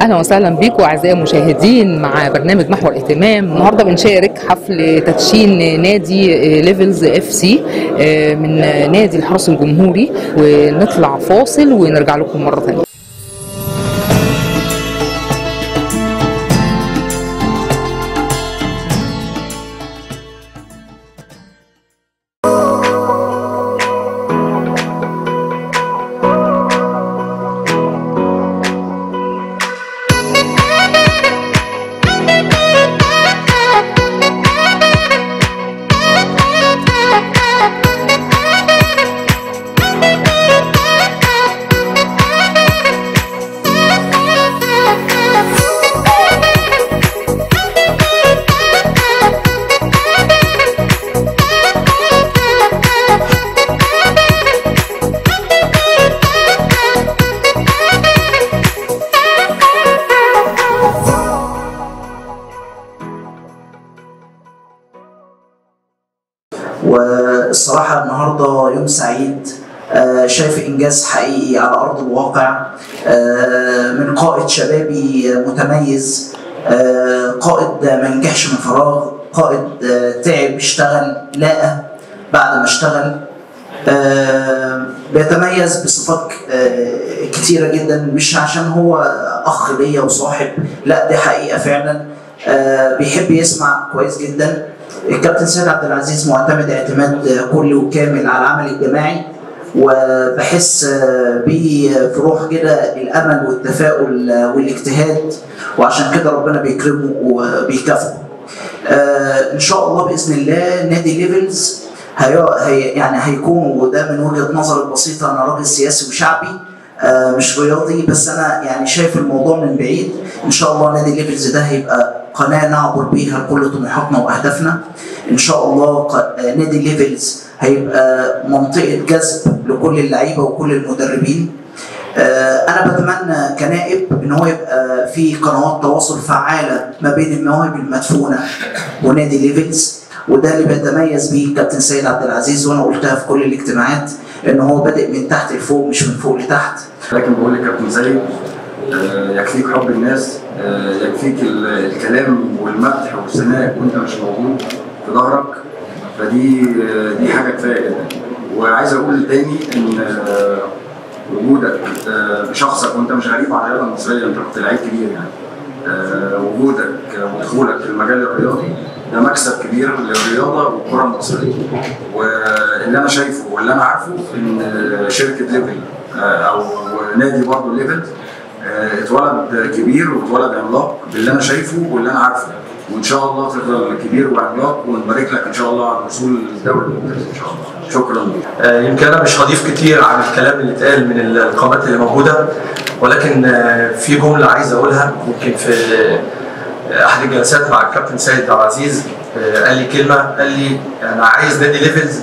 اهلا وسهلا بيكم اعزائي المشاهدين مع برنامج محور اهتمام النهارده بنشارك حفل تدشين نادي ليفلز اف سي من نادي الحرس الجمهوري ونطلع فاصل ونرجع لكم مره ثانيه والصراحة النهاردة يوم سعيد آه، شايف إنجاز حقيقي على أرض الواقع آه، من قائد شبابي متميز آه، قائد ما نجحش من فراغ قائد تعب اشتغل لقى بعد ما اشتغل بيتميز بصفات كتيرة جدا مش عشان هو أخ ليا وصاحب لا دي حقيقة فعلا بيحب يسمع كويس جدا الكابتن سيد عبد العزيز معتمد اعتماد كلي وكامل على العمل الجماعي وبحس بيه في روح كده الامل والتفاؤل والاجتهاد وعشان كده ربنا بيكرمه وبيكافئه. ان شاء الله باذن الله نادي ليفلز هي هي يعني هيكون وده من وجهه نظري البسيطه انا راجل سياسي وشعبي مش رياضي بس انا يعني شايف الموضوع من بعيد ان شاء الله نادي ليفلز ده هيبقى قناه نعبر بيها كل طموحاتنا واهدافنا ان شاء الله نادي ليفلز هيبقى منطقه جذب لكل اللعيبه وكل المدربين انا بتمنى كنائب ان هو يبقى في قنوات تواصل فعاله ما بين المواهب المدفونه ونادي ليفلز وده اللي بيتميز بيه كابتن سيد عبد العزيز وانا قلتها في كل الاجتماعات ان هو بادئ من تحت لفوق مش من فوق لتحت لكن بقول لكابتن زيد يكفيك حب الناس يكفيك الكلام والمدح والثناء وانت مش موجود في ظهرك فدي دي حاجه كفايه جدا وعايز اقول تاني ان وجودك بشخصك وانت مش غريب على الرياضه المصريه انت كنت لعيب كبير يعني وجودك ودخولك في المجال الرياضي ده مكسب كبير للرياضه والكره المصريه واللي انا شايفه واللي انا عارفه ان شركه ليفل او نادي برضه ليفل اتولد كبير واتولد عملاق باللي انا شايفه واللي انا عارفه وان شاء الله تفضل كبير وعملاق ونبارك لك ان شاء الله على الوصول للدوري الممتاز ان شاء الله شكرا آه يمكن انا مش هضيف كتير عن الكلام اللي اتقال من القامات اللي موجوده ولكن آه في جمله عايز اقولها يمكن في احد الجلسات مع الكابتن سيد عبد العزيز آه قال لي كلمه قال لي انا عايز نادي ليفلز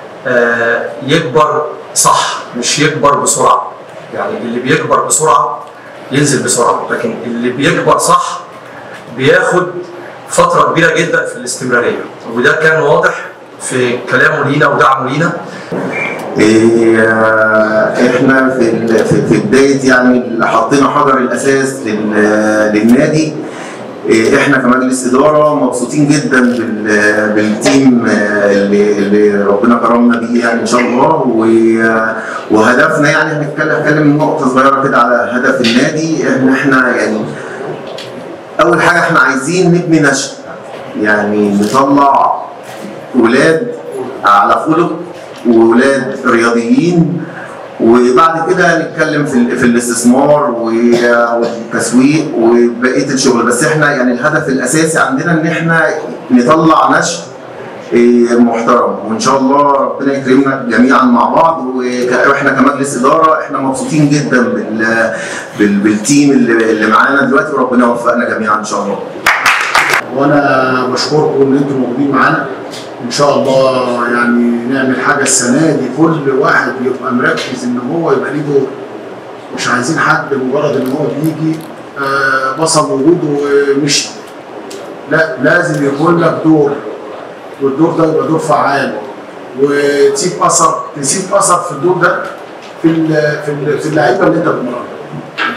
يكبر صح مش يكبر بسرعه يعني اللي بيكبر بسرعه ينزل بسرعه لكن اللي بيكبر صح بياخد فتره كبيره جدا في الاستمراريه وده كان واضح في كلامه لينا ودعمه لينا إيه احنا في في بدايه يعني حطينا حجر الاساس للنادي إيه احنا كمجلس اداره مبسوطين جدا بالتيم اللي, اللي ربنا كرمنا بيه يعني ان شاء الله وهدفنا يعني هنتكلم هتكلم نقطه صغيره كده على هدف النادي ان احنا يعني اول حاجه احنا عايزين نبني نشأ يعني نطلع ولاد على خلق وولاد رياضيين وبعد كده نتكلم في, في الاستثمار والتسويق وبقيه الشغل بس احنا يعني الهدف الاساسي عندنا ان احنا نطلع نشء محترم وان شاء الله ربنا يكرمنا جميعا مع بعض واحنا كمجلس اداره احنا مبسوطين جدا بال بالتيم اللي معانا دلوقتي وربنا يوفقنا جميعا ان شاء الله. وانا بشكركم ان انتم موجودين معانا ان شاء الله يعني نعمل حاجه السنه دي كل واحد يبقى مركز ان هو يبقى ليه دور مش عايزين حد مجرد ان هو بيجي آه بصل وجوده ومشي لا لازم يكون لك دور والدور ده يبقى دور فعال وتسيب اثر تسيب اثر في الدور ده في ال في ال في اللعيبه اللي انت بتمرنها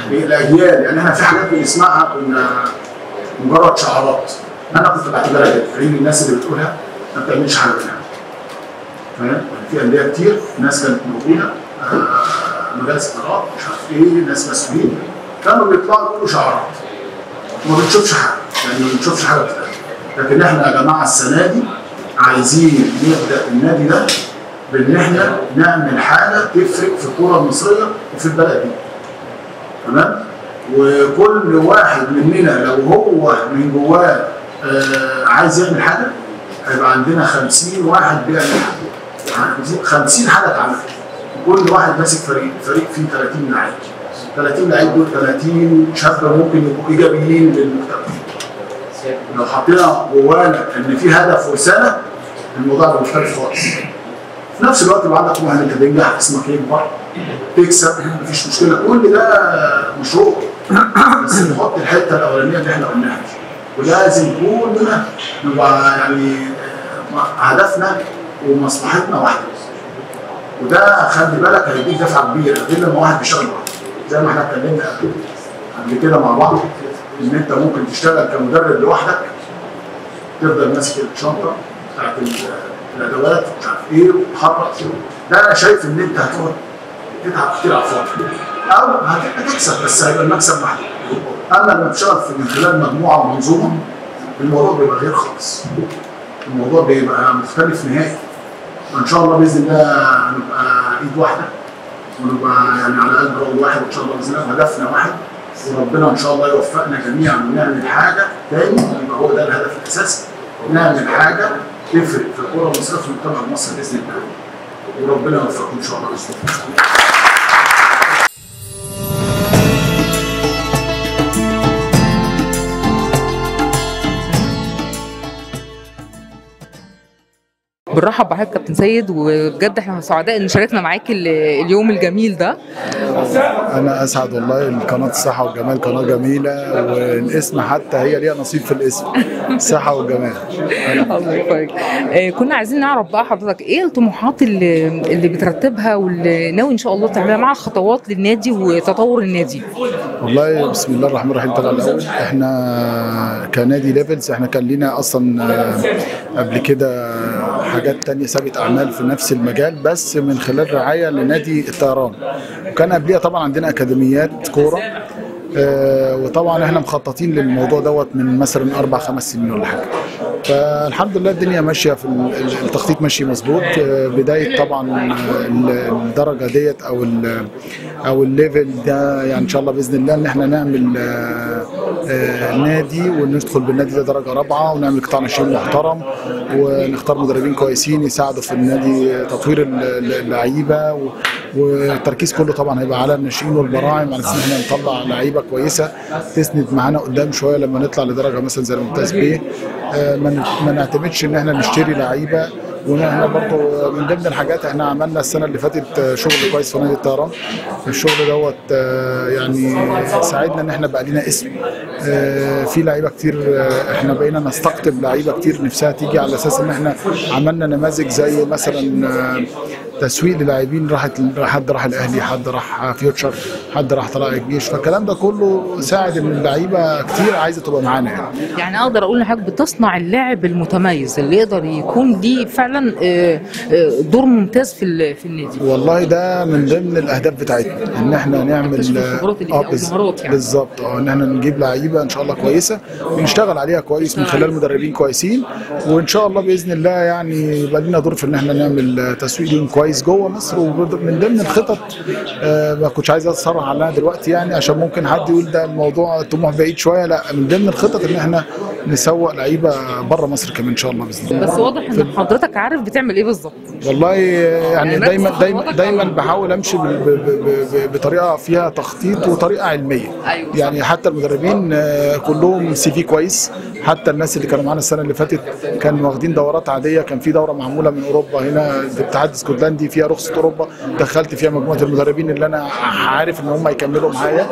الاجيال يعني احنا في حاجات بنسمعها كنا مجرد شعارات انا كنت بعتبرها كده في عين الناس اللي بتقولها ما بتعملش حاجه منها فاهم؟ يعني في انديه كتير ناس كانت موجوده آه، مجالس ادارات مش عارف ايه ناس مسؤولين كانوا بيطلعوا يقولوا شعارات وما بنشوفش حاجه يعني ما بنشوفش حاجه بتتقال لكن احنا يا جماعه السنه دي عايزين نبدا النادي ده بان احنا نعمل حاجه تفرق في الكوره المصريه وفي البلد دي تمام وكل واحد مننا لو هو من جواه آه، عايز يعمل حاجه هيبقى عندنا 50 واحد بيعمل حاجه 50 حاجه اتعملت كل واحد ماسك فريق فريق فيه 30 لعيب 30 لعيب دول 30 شاب ممكن يبقوا ايجابيين للمجتمع لو حطينا جوانا ان في هدف ورساله الموضوع ده مختلف خالص في نفس الوقت يبقى عندك طموح ان انت تنجح اسمك يكبر تكسب مفيش مشكله كل ده مشروع بس نحط الحته الاولانيه اللي احنا قلناها دي. ولازم كلنا نبقى يعني آه، هدفنا ومصلحتنا واحده وده خلي بالك هيديك دفعه كبيره غير لما واحد بيشتغل لوحده زي ما احنا اتكلمنا قبل قبل كده مع بعض ان انت ممكن تشتغل كمدرب لوحدك تفضل ماسك الشنطه بتاعت ال- الادوات مش عارف ايه وتحرك ده انا شايف ان انت هتقعد تتعب كتير على الفاضي او هت- هتكسب بس هيبقى المكسب محدود اما لما تشتغل في من خلال مجموعه ومنظومه الموضوع بيبقى غير خالص الموضوع بيبقى مختلف نهائي وان شاء الله باذن الله نبقى ايد واحده ونبقى يعني على قلب رجل واحد وان شاء الله باذن الله هدفنا واحد وربنا ان شاء الله يوفقنا جميعا ونعمل حاجه تاني يبقى هو ده الهدف الاساسي نعمل حاجه تفرق في الكوره المصريه في المجتمع المصري باذن الله وربنا يوفقكم ان شاء الله باذن الله بنرحب بحضرتك كابتن سيد وبجد احنا سعداء ان شاركنا معاك ال- اليوم الجميل ده انا اسعد والله القناه الصحه والجمال قناه جميله والاسم حتى هي ليها نصيب في الاسم الصحه والجمال الله يبارك آه، كنا عايزين نعرف بقى حضرتك ايه الطموحات اللي اللي بترتبها واللي ناوي ان شاء الله تعملها مع الخطوات للنادي وتطور النادي والله بسم الله الرحمن الرحيم طبعا الاول احنا كنادي ليفلز احنا كان لينا اصلا آه، قبل كده حاجات تانية سابقة اعمال في نفس المجال بس من خلال رعايه لنادي الطيران وكان قبليها طبعا عندنا اكاديميات كوره آه، وطبعا احنا مخططين للموضوع دوت من مثلا اربع خمس سنين ولا حاجه فالحمد لله الدنيا ماشيه في ال- ال- التخطيط ماشي مظبوط آه، بدايه طبعا آه، ال- الدرجه ديت او ال- او الليفل ده يعني ان شاء الله باذن الله ان احنا نعمل آه، آه، نادي وندخل بالنادي ده درجه رابعه ونعمل قطاع ناشئين محترم ونختار مدربين كويسين يساعدوا في النادي تطوير ال- ال- اللعيبه و- والتركيز كله طبعا هيبقى على الناشئين والبراعم على اساس ان احنا نطلع لعيبه كويسه تسند معانا قدام شويه لما نطلع لدرجه مثلا زي الممتاز بيه آه، ما ن- ما نعتمدش ان احنا نشتري لعيبه واحنا برضو من ضمن الحاجات احنا عملنا السنه اللي فاتت آه، شغل كويس في نادي الطيران الشغل دوت آه، يعني ساعدنا ان احنا بقى لنا اسم آه، في لعيبه كتير آه، احنا بقينا نستقطب لعيبه كتير نفسها تيجي على اساس ان احنا عملنا نماذج زي مثلا آه، تسويق للاعبين راحت حد راح الاهلي حد راح فيوتشر حد راح طلائع الجيش فالكلام ده كله ساعد ان اللعيبه كتير عايزه تبقى معانا يعني يعني اقدر اقول لحضرتك بتصنع اللاعب المتميز اللي يقدر يكون دي فعلا آه، آه، دور ممتاز في ال- في النادي والله ده من ضمن الاهداف بتاعتنا ان احنا نعمل تكتشف الخبرات اللي فيها أو بز- المهارات يعني. بالظبط اه ان احنا نجيب لعيبه ان شاء الله كويسه ونشتغل عليها كويس من خلال مدربين كويسين وان شاء الله باذن الله يعني يبقى لنا دور في ان احنا نعمل تسويق ليهم كويس جوه مصر ومن ضمن الخطط آه، ما كنتش عايز اتصرح عنها دلوقتي يعني عشان ممكن حد يقول ده الموضوع طموح بعيد شويه لا من ضمن الخطط ان احنا نسوق لعيبه بره مصر كمان ان شاء الله باذن الله بس واضح ان حضرتك عارف بتعمل ايه بالظبط والله يعني يعني دايما نفس دايما خطواتك دايما أوي. بحاول امشي بال- ب- ب- ب- بطريقه فيها تخطيط وطريقه علميه أيوة. يعني حتى المدربين آه، كلهم سي في كويس حتى الناس اللي كانوا معانا السنه اللي فاتت كانوا واخدين دورات عاديه كان في دوره معموله من اوروبا هنا الاتحاد الاسكتلندي فيها رخصه اوروبا دخلت فيها مجموعه المدربين اللي انا عارف ان هم يكملوا معايا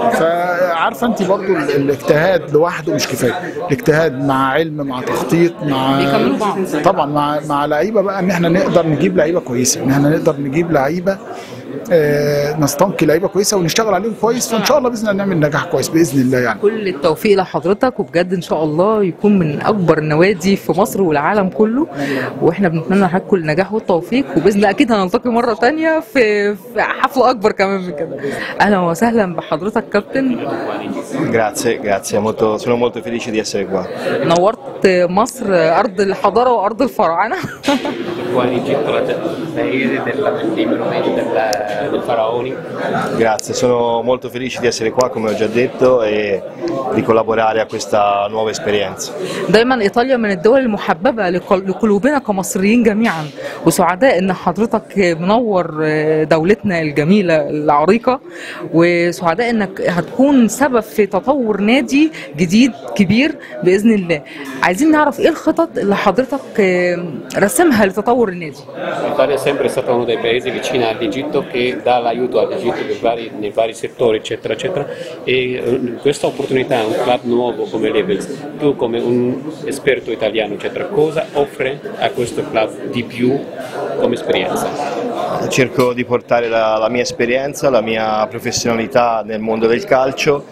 فعارفه انت برضو ال- الاجتهاد لوحده مش كفايه الاجتهاد مع علم مع تخطيط مع بيكملوا بعض. طبعا مع مع لعيبه بقى ان احنا نقدر نجيب لعيبه كويسه ان احنا نقدر نجيب لعيبه آه، نستنقي لعيبه كويسه ونشتغل عليهم كويس فان شاء الله باذن الله نعمل نجاح كويس باذن الله يعني كل التوفيق لحضرتك وبجد ان شاء الله يكون من اكبر النوادي في مصر والعالم كله واحنا بنتمنى لحضرتك كل النجاح والتوفيق وباذن الله اكيد هنلتقي مره تانية في في حفله اكبر كمان من كده اهلا وسهلا بحضرتك كابتن Grazie, grazie, molto- sono molto felice di essere qua. نورت مصر ارض الحضاره وارض الفراعنه qua in Egitto, la paese della, dei monumenti della- dei faraoni. Grazie, sono molto felice di essere qua, come ho già detto, e di collaborare a questa nuova esperienza. دايما ايطاليا من الدول المحببه لقل- لقلوبنا كمصريين جميعا وسعداء ان حضرتك منور دولتنا الجميله العريقه وسعداء انك هتكون سبب في تطور نادي جديد كبير باذن الله عايزين نعرف ايه الخطط اللي حضرتك رسمها لتطور النادي L'Italia è sempre stata uno dei paesi vicini all'Egitto che dà l'aiuto all'Egitto nei vari, nei vari settori, eccetera, eccetera. E eh, in questa opportunità, un club nuovo come Levels, tu come un esperto italiano, eccetera, cosa offre a questo club di più come esperienza? Cerco di portare la, la mia esperienza, la mia professionalità nel mondo del calcio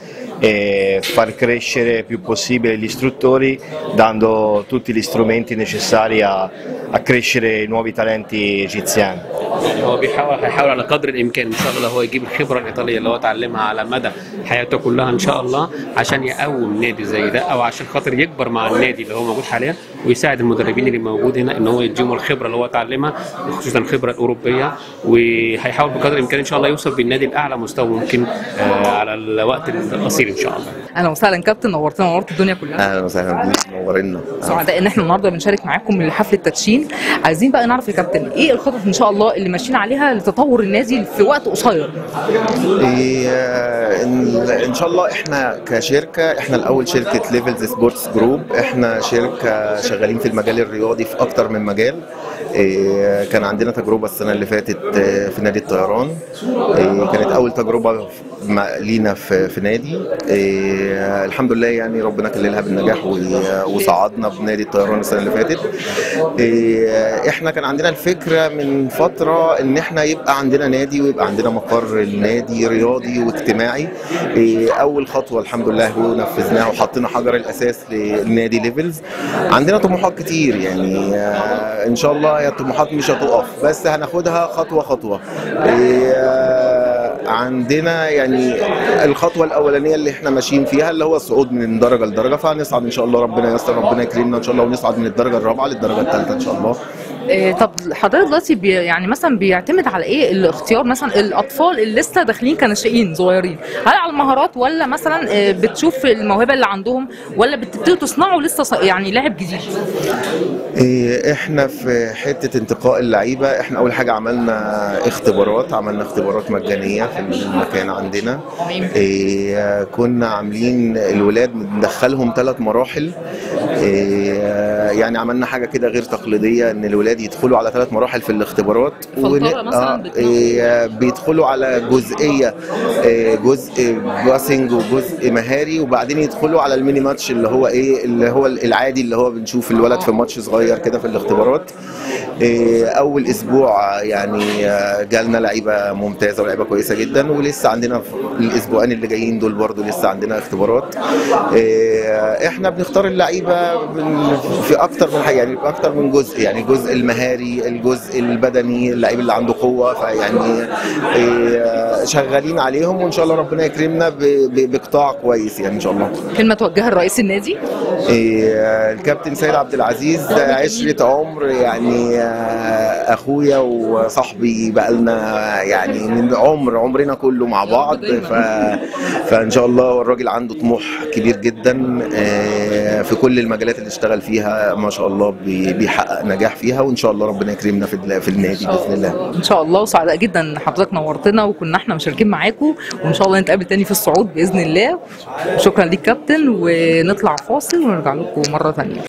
e far crescere più possibile gli istruttori dando tutti gli strumenti necessari a, a crescere i nuovi talenti egiziani. يعني هو بيحاول هيحاول على قدر الامكان ان شاء الله هو يجيب الخبره الايطاليه اللي هو اتعلمها على مدى حياته كلها ان شاء الله عشان يقوم نادي زي ده او عشان خاطر يكبر مع النادي اللي هو موجود حاليا ويساعد المدربين اللي موجود هنا ان هو يديهم الخبره اللي هو اتعلمها خصوصا الخبره الاوروبيه وهيحاول بقدر الامكان ان شاء الله يوصل بالنادي لاعلى مستوى ممكن آه، على الوقت القصير ان شاء الله اهلا وسهلا كابتن نورتنا نورت الدنيا كلها اهلا وسهلا بيك منورنا سعداء ان احنا النهارده بنشارك معاكم لحفل التدشين عايزين بقى نعرف يا كابتن ايه الخطط ان شاء الله اللي ماشيين عليها لتطور النادي في وقت قصير إيه، ان إن شاء الله احنا كشركه احنا الاول شركه ليفلز سبورتس جروب احنا شركه شغالين في المجال الرياضي في اكتر من مجال إيه، كان عندنا تجربه السنه اللي فاتت آه، في نادي الطيران إيه، كانت اول تجربه في- مع- لينا في في نادي إيه، الحمد لله يعني ربنا كللها بالنجاح و- وصعدنا بنادي الطيران السنه اللي فاتت إيه، احنا كان عندنا الفكره من فتره ان احنا يبقى عندنا نادي ويبقى عندنا مقر النادي رياضي واجتماعي إيه، اول خطوه الحمد لله هو نفذناها وحطينا حجر الاساس للنادي ليفلز عندنا طموحات كتير يعني آه، ان شاء الله هي الطموحات مش هتقف بس هناخدها خطوه خطوه إيه، آه، عندنا يعني الخطوه الاولانيه اللي احنا ماشيين فيها اللي هو الصعود من درجه لدرجه فهنصعد ان شاء الله ربنا ييسر ربنا يكرمنا ان شاء الله ونصعد من الدرجه الرابعه للدرجه الثالثه ان شاء الله إيه طب حضرتك دلوقتي بي يعني مثلا بيعتمد على ايه الاختيار مثلا الاطفال اللي لسه داخلين كناشئين صغيرين هل على المهارات ولا مثلا إيه، بتشوف الموهبه اللي عندهم ولا بتبتدوا تصنعوا لسه ص- يعني لاعب جديد إيه، احنا في حته انتقاء اللعيبه احنا اول حاجه عملنا اختبارات عملنا اختبارات مجانيه في المكان عندنا إيه، كنا عاملين الولاد بندخلهم ثلاث مراحل إيه، يعني عملنا حاجه كده غير تقليديه ان الولاد يدخلوا على ثلاث مراحل في الاختبارات فلترة مثلاً آه، بتنوع. إيه، بيدخلوا على جزئيه إيه، جزء باسنج وجزء مهاري وبعدين يدخلوا على الميني ماتش اللي هو ايه اللي هو العادي اللي هو بنشوف الولد في ماتش صغير كده في الاختبارات إيه، اول اسبوع يعني آه، جالنا لعيبه ممتازه ولعيبه كويسه جدا ولسه عندنا في الاسبوعين اللي جايين دول برضو لسه عندنا اختبارات إيه، احنا بنختار اللعيبه بن- في اكتر من حاجه يعني اكتر من جزء يعني الجزء المهاري الجزء البدني اللعيب اللي عنده قوه فيعني إيه، شغالين عليهم وان شاء الله ربنا يكرمنا ب- ب- بقطاع كويس يعني ان شاء الله كلمه توجهها لرئيس النادي إيه، الكابتن سيد عبد العزيز ده عشرة عمر يعني آه، اخويا وصاحبي بقالنا يعني من عمر عمرنا كله مع بعض ف... فان شاء الله الراجل عنده طموح كبير جدا آه، في كل المجالات اللي اشتغل فيها ما شاء الله بي- بيحقق نجاح فيها وان شاء الله ربنا يكرمنا في ال- في النادي باذن الله ان شاء الله وسعداء جدا ان حضرتك نورتنا وكنا احنا مشاركين معاكم وان شاء الله نتقابل تاني في الصعود باذن الله شكرا ليك كابتن ونطلع فاصل ونرجع لكم مره ثانيه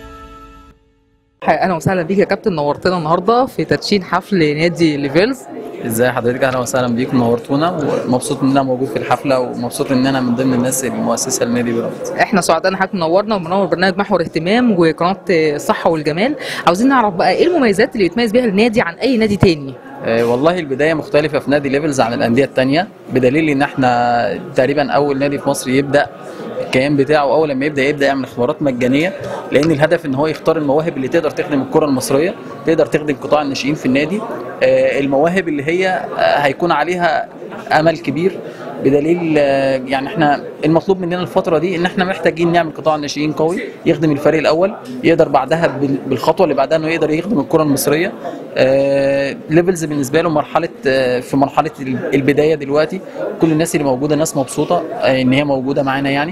اهلا وسهلا بيك يا كابتن نورتنا النهارده في تدشين حفل نادي ليفيلز ازاي حضرتك اهلا وسهلا بيكم نورتونا ومبسوط ان انا موجود في الحفله ومبسوط ان انا من ضمن الناس المؤسسه لنادي بيراميدز احنا سعداء ان حضرتك منورنا ومنور برنامج محور اهتمام وقناه الصحه والجمال عاوزين نعرف بقى ايه المميزات اللي يتميز بيها النادي عن اي نادي تاني آه، والله البدايه مختلفه في نادي ليفلز عن الانديه التانية بدليل ان احنا تقريبا اول نادي في مصر يبدا الكيان بتاعه اول لما يبدا يبدا يعمل اختبارات مجانيه لان الهدف ان هو يختار المواهب اللي تقدر تخدم الكره المصريه تقدر تخدم قطاع الناشئين في النادي آه، المواهب اللي هي آه، هيكون عليها امل كبير بدليل آه، يعني احنا المطلوب مننا الفتره دي ان احنا محتاجين نعمل قطاع الناشئين قوي يخدم الفريق الاول يقدر بعدها بال- بالخطوه اللي بعدها انه يقدر يخدم الكره المصريه آه، ليفلز بالنسبه له مرحله آه، في مرحله ال- البدايه دلوقتي كل الناس اللي موجوده ناس مبسوطه آه، ان هي موجوده معانا يعني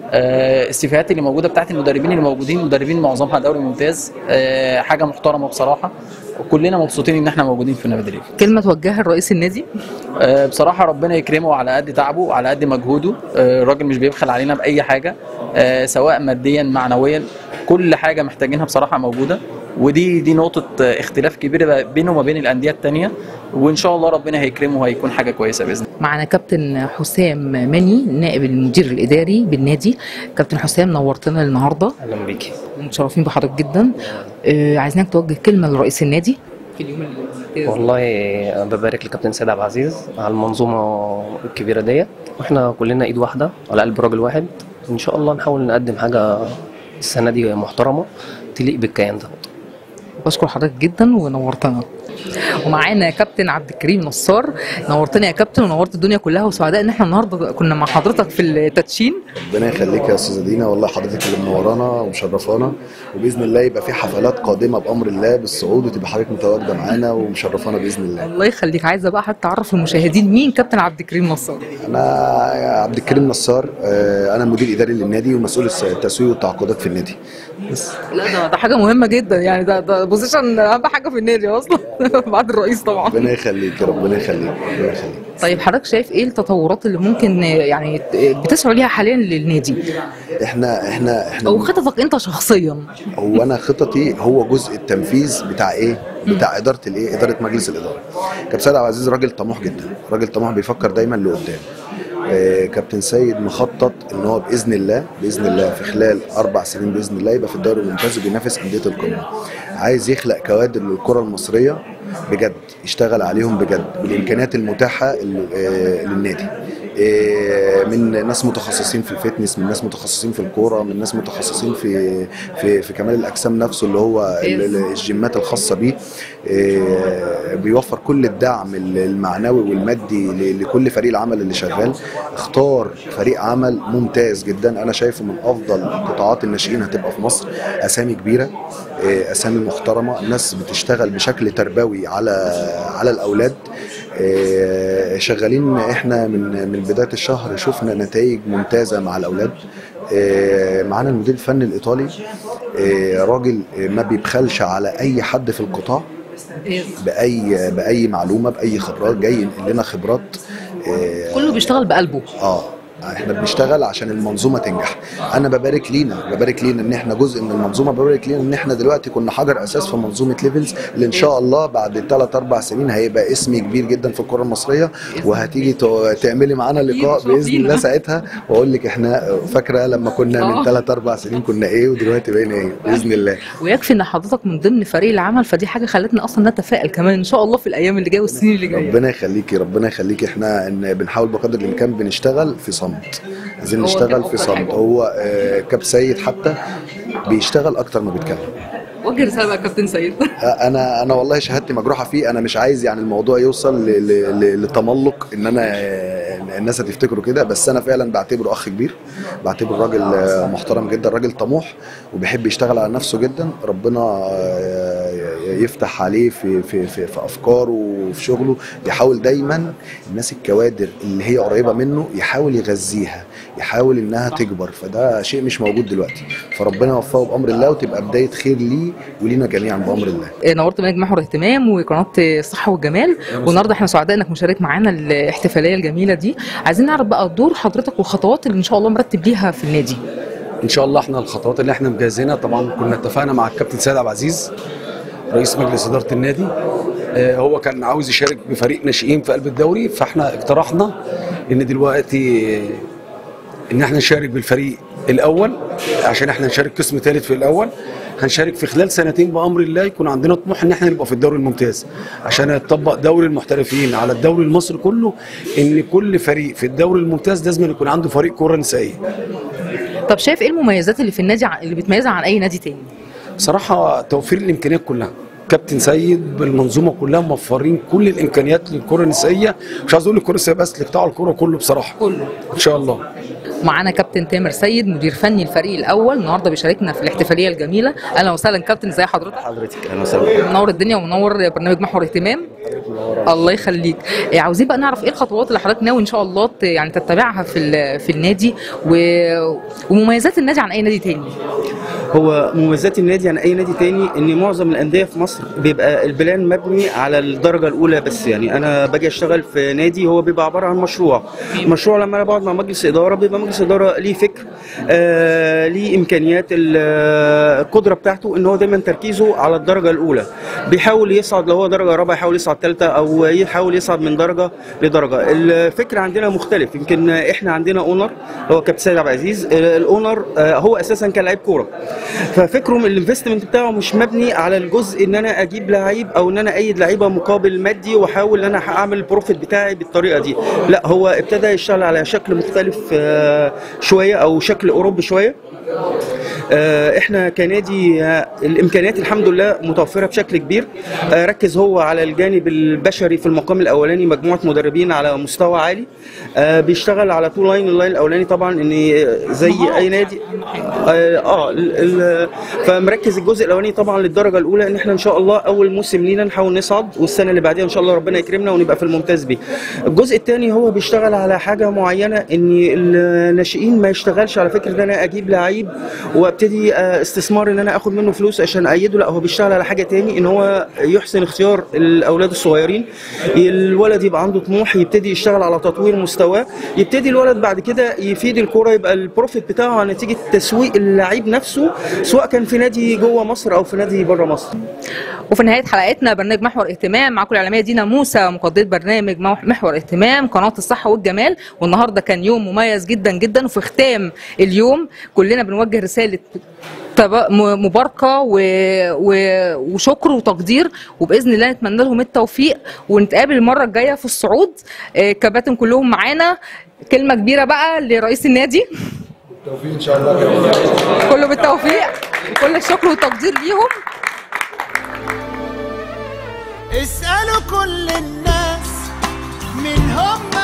آه، السيفيهات اللي موجوده بتاعت المدربين اللي موجودين مدربين معظمها دوري ممتاز آه، حاجه محترمه بصراحه وكلنا مبسوطين ان احنا موجودين في نادي ليفل كلمه توجهها لرئيس النادي آه، بصراحة ربنا يكرمه على قد تعبه وعلى قد مجهوده آه، الراجل مش بيبخل علينا بأي حاجة آه، سواء ماديا معنويا كل حاجة محتاجينها بصراحة موجودة ودي دي نقطة آه، اختلاف كبيرة بينه وما بين الأندية التانية وإن شاء الله ربنا هيكرمه وهيكون حاجة كويسة بإذن الله معنا كابتن حسام مني نائب المدير الاداري بالنادي كابتن حسام نورتنا النهارده اهلا بيكي متشرفين بحضرتك جدا آه، عايزينك توجه كلمه لرئيس النادي في اليوم الممتاز والله أنا ببارك لكابتن سيد عبد العزيز على المنظومه الكبيره ديت واحنا كلنا ايد واحده على قلب راجل واحد ان شاء الله نحاول نقدم حاجه السنه دي محترمه تليق بالكيان ده بشكر حضرتك جدا ونورتنا ومعانا كابتن عبد الكريم نصار نورتنا يا كابتن ونورت الدنيا كلها وسعداء ان احنا النهارده كنا مع حضرتك في التدشين ربنا يخليك يا استاذه دينا والله حضرتك اللي منورانا ومشرفانا وباذن الله يبقى في حفلات قادمه بامر الله بالصعود وتبقى حضرتك متواجده معانا ومشرفانا باذن الله الله يخليك عايزه بقى حتى تعرف المشاهدين مين كابتن عبد الكريم نصار انا عبد الكريم نصار آه، انا مدير اداري للنادي ومسؤول التسويق والتعاقدات في النادي بس لا ده ده حاجه مهمه جدا يعني ده ده بوزيشن اهم حاجه في النادي اصلا بعد الرئيس طبعا ربنا يخليك ربنا يخليك ربنا يخليك طيب حضرتك شايف ايه التطورات اللي ممكن يعني بتسعوا ليها حاليا للنادي احنا احنا احنا او خططك انت شخصيا هو انا خططي هو جزء التنفيذ بتاع ايه؟ بتاع اداره الايه؟ اداره مجلس الاداره. كابتن سيد عبد العزيز راجل طموح جدا، راجل طموح بيفكر دايما لقدام. آه، كابتن سيد مخطط ان هو باذن الله باذن الله في خلال اربع سنين باذن الله يبقى في الدوري الممتاز وبينافس انديه القمه. عايز يخلق كوادر للكره المصريه بجد يشتغل عليهم بجد بالامكانيات المتاحه ال- آه، للنادي. آه، من ناس متخصصين في الفتنس من ناس متخصصين في الكوره من ناس متخصصين في في في كمال الاجسام نفسه اللي هو ال- ال- الجيمات الخاصه بيه آه، بيوفر كل الدعم ال- المعنوي والمادي ل- لكل فريق العمل اللي شغال اختار فريق عمل ممتاز جدا انا شايفه من افضل قطاعات الناشئين هتبقى في مصر اسامي كبيره آه، اسامي محترمه ناس بتشتغل بشكل تربوي على على الاولاد آه، شغالين احنا من من بدايه الشهر شفنا نتائج ممتازه مع الاولاد آه، معانا المدير الفني الايطالي آه، راجل آه، ما بيبخلش على اي حد في القطاع باي باي معلومه باي خبرات جاي ينقل لنا خبرات آه، كله بيشتغل بقلبه اه احنا بنشتغل عشان المنظومه تنجح انا ببارك لينا ببارك لينا ان احنا جزء من المنظومه ببارك لينا ان احنا دلوقتي كنا حجر اساس في منظومه ليفلز اللي ان شاء الله بعد 3 4 سنين هيبقى اسم كبير جدا في الكره المصريه وهتيجي تو- تعملي معانا لقاء باذن الله ساعتها واقول لك احنا فاكره لما كنا آه. من 3 4 سنين كنا ايه ودلوقتي بقينا ايه باذن الله ويكفي ان حضرتك من ضمن فريق العمل فدي حاجه خلتني اصلا نتفائل كمان ان شاء الله في الايام اللي جايه والسنين اللي جايه ربنا يخليكي ربنا يخليكي احنا إن بنحاول بقدر الامكان بنشتغل في صمت عايزين هو ده نشتغل في أفضل صمت حاجة. هو آه، كاب سيد حتى بيشتغل اكتر ما بيتكلم وجه رساله بقى يا كابتن سيد انا انا والله شهادتي مجروحه فيه انا مش عايز يعني الموضوع يوصل ل- ل- ل- لتملق ان انا آه، الناس هتفتكره كده بس انا فعلا بعتبره اخ كبير بعتبره راجل آه، محترم جدا راجل طموح وبيحب يشتغل على نفسه جدا ربنا آه، يفتح عليه في في في, في افكاره وفي شغله بيحاول دايما الناس الكوادر اللي هي قريبه منه يحاول يغذيها يحاول انها تكبر فده شيء مش موجود دلوقتي فربنا يوفقه بامر الله وتبقى بدايه خير ليه ولينا جميعا بامر الله آه، نورت برنامج محور اهتمام وقناه الصحه والجمال والنهارده احنا سعداء انك مشارك معانا الاحتفاليه الجميله دي عايزين نعرف بقى دور حضرتك والخطوات اللي ان شاء الله مرتب ليها في النادي ان شاء الله احنا الخطوات اللي احنا مجهزينها طبعا كنا اتفقنا مع الكابتن سيد عبد العزيز رئيس مجلس اداره النادي آه، هو كان عاوز يشارك بفريق ناشئين في قلب الدوري فاحنا اقترحنا ان دلوقتي ان احنا نشارك بالفريق الاول عشان احنا نشارك قسم ثالث في الاول هنشارك في خلال سنتين بامر الله يكون عندنا طموح ان احنا نبقى في الدوري الممتاز عشان يتطبق دوري المحترفين على الدوري المصري كله ان كل فريق في الدوري الممتاز لازم يكون عنده فريق كره نسائيه طب شايف ايه المميزات اللي في النادي ع- اللي بتميزها عن اي نادي تاني صراحه توفير الامكانيات كلها كابتن سيد بالمنظومه كلها موفرين كل الامكانيات للكره النسائيه مش عايز اقول الكره النسائيه بس لقطاع الكره كله بصراحه كله ان شاء الله معانا كابتن تامر سيد مدير فني الفريق الاول النهارده بيشاركنا في الاحتفاليه الجميله اهلا وسهلا كابتن ازي حضرتك حضرتك اهلا وسهلا منور الدنيا ومنور برنامج محور اهتمام الله يخليك إيه، عاوزين بقى نعرف ايه الخطوات اللي حضرتك ناوي ان شاء الله ت- يعني تتبعها في ال- في النادي و... ومميزات النادي عن اي نادي تاني هو مميزات النادي عن اي نادي تاني ان معظم الانديه في مصر بيبقى البلان مبني على الدرجه الاولى بس يعني انا باجي اشتغل في نادي هو بيبقى عباره عن مشروع مشروع لما انا بقعد مع مجلس اداره بيبقى مجلس اداره ليه فكر آه ليه امكانيات ال- آه، القدره بتاعته ان هو دايما تركيزه على الدرجه الاولى بيحاول يصعد لو هو درجه رابعه يحاول يصعد ثالثه او يحاول يصعد من درجه لدرجه الفكر عندنا مختلف يمكن احنا عندنا اونر هو كابتن سيد عبد العزيز آه، الاونر آه، هو اساسا كان لعيب كوره ففكره من الانفستمنت بتاعه مش مبني على الجزء ان انا اجيب لعيب او ان انا ايد لعيبه مقابل مادي واحاول ان انا اعمل البروفيت بتاعي بالطريقه دي لا هو ابتدى يشتغل على شكل مختلف آه، شويه او شكل اوروبي شويه آه، احنا كنادي آه، الامكانيات الحمد لله متوفره بشكل كبير آه، ركز هو على الجانب البشري في المقام الاولاني مجموعه مدربين على مستوى عالي آه، بيشتغل على تو لاين اللاين الاولاني طبعا ان زي اي نادي اه آه، ال- ال- فمركز الجزء الاولاني طبعا للدرجه الاولى ان احنا ان شاء الله اول موسم لينا نحاول نصعد والسنه اللي بعديها ان شاء الله ربنا يكرمنا ونبقى في الممتاز بيه الجزء الثاني هو بيشتغل على حاجه معينه ان الناشئين ما يشتغلش على فكره ان انا اجيب لعيب وابتدي آه، استثمار ان انا اخد منه فلوس عشان ايده لا هو بيشتغل على حاجه تاني ان هو يحسن اختيار الاولاد الصغيرين الولد يبقى عنده طموح يبتدي يشتغل على تطوير مستواه يبتدي الولد بعد كده يفيد الكوره يبقى البروفيت بتاعه عن نتيجه تسويق اللعيب نفسه سواء كان في نادي جوه مصر او في نادي بره مصر وفي نهايه حلقتنا برنامج محور اهتمام معاكم الاعلاميه دينا موسى مقدمه برنامج مو- محور اهتمام قناه الصحه والجمال والنهارده كان يوم مميز جدا جدا وفي ختام اليوم كلنا بنوجه رساله تبا- م- مباركه و... و... وشكر وتقدير وباذن الله نتمنى لهم التوفيق ونتقابل المره الجايه في الصعود آه، كباتن كلهم معانا كلمه كبيره بقى لرئيس النادي توفيق ان شاء الله كله بالتوفيق كل الشكر والتقدير ليهم اسألوا كل الناس منهم